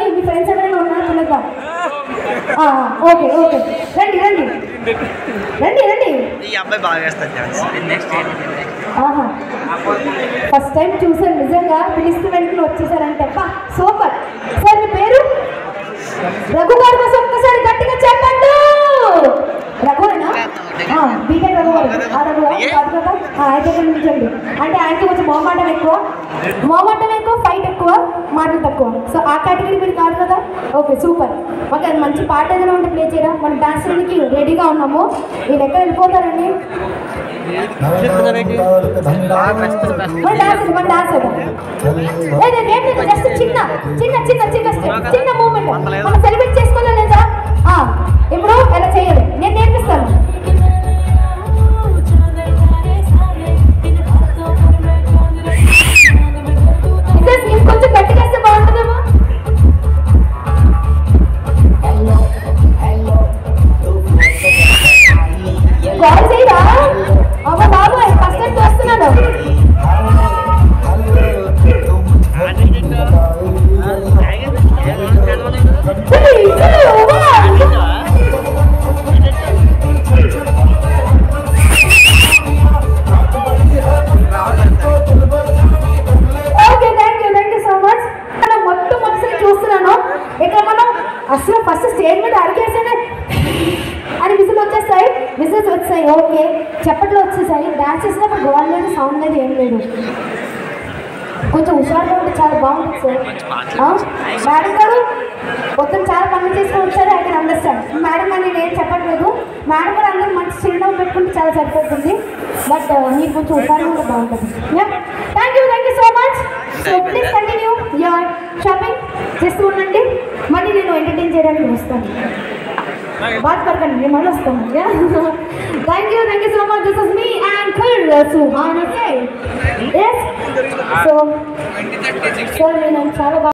మీ friends ఎవరైనా ఉన్నారా పిల్లగా ఓకే ఓకే రండి రండి రండి రండి ఈ అబ్బాయి బాగా వేస్తాడు డాన్స్ నెక్స్ట్ ఆహా ఫస్ట్ టైం చూసాను నిజంగా పిలిస్తే వెంటనే వచ్చేసారంటే అబ్బా సూపర్ సార్ మీ పేరు రఘు గారి కోసం ఒక్కసారి గట్టిగా చెప్పండి రఘువేనా బీటెక్ రఘు గారు ఆ రఘు గారు కాదు కదా ఆ, అయితే కనిపించండి అంటే ఆయనకి కొంచెం మోమాటం ఎక్కువ మోమాటం ఎక్కువ ఫైట్ ఎక్కువ మాటలు తక్కువ సో ఆ కేటగిరీ మీరు కాదు కదా ఓకే సూపర్ ఓకే మంచి పాట ఏదైనా ఉంటే ప్లే చేయరా మనం డాన్స్ చేయడానికి రెడీగా ఉన్నాము మీరు ఎక్కడ వెళ్ళిపోతారండి మన డాన్స్ ఇది, మన డాన్స్ అది. లేదు, లేదు, ఏం లేదు, జస్ట్ చిన్న చిన్న చిన్న చిన్న step, చిన్న మూమెంట్ మనం సెలబ్రేట్ చేసుకోవాలా లేదా ఆ, ఇప్పుడు ఎలా చేయాలి నేను నేర్పిస్తాను ఇంకా ఇంకొంచెం గట్టిగా వేస్తే బాగుంటుందేమో కాల్ చేయరా అమ్మ బాబు ఫస్ట్ టైం చూస్తున్నాను Three, two, one. Okay thank you thank you so much మనం మొత్తం మనసుని చూస్తున్నాను ఇక్కడ మనం అసలు ఫస్ట్ స్టేజ్ మీద అడిగేసేనే అని విజిల్ వచ్చేస్తాయి విజిల్స్ వచ్చాయి ఓకే చప్పట్లు వచ్చేసాయి డాన్స్ చేసినప్పుడు గోల్ లేదు సౌండ్ లేదు ఏం లేదు కొంచెం హుషారుగా ఉంటే చాలా బాగుంటుంది సార్ ఆ? మేడం గారు మొత్తం చాలా పనులు చేసుకొని వచ్చారు ఐ కెన్ అండర్స్టాండ్ మేడం గారు నేను ఏం చెప్పట్లేదు మేడం గారు అందరూ మంచి చిరునవ్వు పెట్టుకుంటే చాలా సరిపోతుంది బట్ మీరు కొంచెం హుషారుగా ఉంటే బాగుంటుంది thank you thank you so much so please continue your shopping చేస్తూ ఉండండి మళ్ళీ నేను ఎంటర్టైన్ చేయడానికి వస్తాను బాధపడకండి మేము మళ్ళీ వస్తాము thank you thank you so much this is me and కర్ సుహాన్ ఓకే ఎస్ సో సో నేను చాలా బాగా